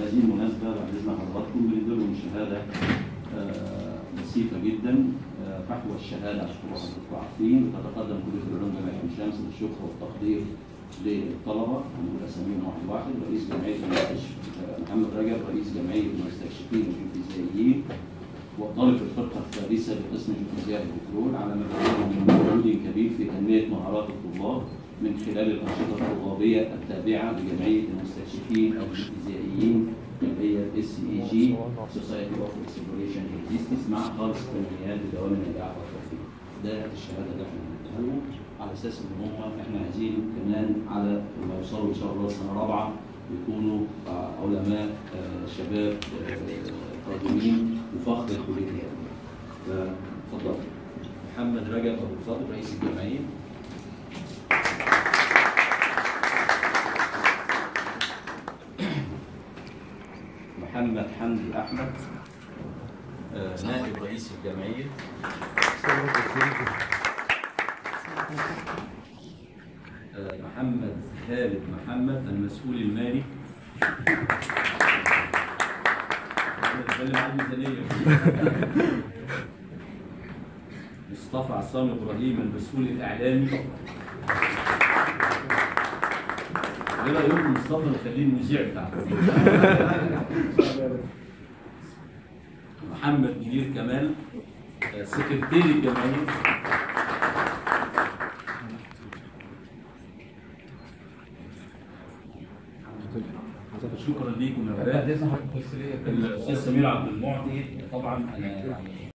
بهذه المناسبة بعد إذن حضراتكم بنديلهم شهادة آه، بسيطة جدا آه، فحوى الشهادة عشان تبقوا حضراتكم عارفين بتتقدم كلية العلوم جامعة عين شمس بالشكر والتقدير للطلبة هنقول أساميهم واحد واحد رئيس جمعية المستشفى محمد رجب رئيس جمعية المستشفين والفيزيائيين وطالب الفرقة الثالثة بقسم جيوفيزياء البترول على مجهودهم من مجهود كبير في تنمية مهارات الطلاب من خلال الأنشطة الطلابية التابعة لجمعية المستكشفين الجيوفيزيائيين اللي هي الاس اي جي سوسايتي اوف اكسبلوريشن اكزيستنس مع خالص التنميات بدوام النجاح والتوفيق. ده الشهادة اللي احنا بنديها لهم على اساس ان هم احنا عايزين كمان على لما يوصلوا ان شاء الله سنة رابعة يكونوا آه، علماء آه، شباب آه، قادمين وفخر الكلية العلمية. فاتفضل. محمد رجب ابو الفضل رئيس الجمعيه محمد حمدي احمد آه، نائب رئيس الجمعيه آه، محمد خالد محمد المسؤول المالي أنا بتكلم عن الميزانيه مصطفى عصام ابراهيم المسؤول الاعلامي ايه رايكم مصطفى نخليه المذيع بتاعنا محمد منير كمال آه، سكرتير الجمعيه شكرا ليكم يا ولاد الاستاذ سمير عبد المعطي طبعا انا يعني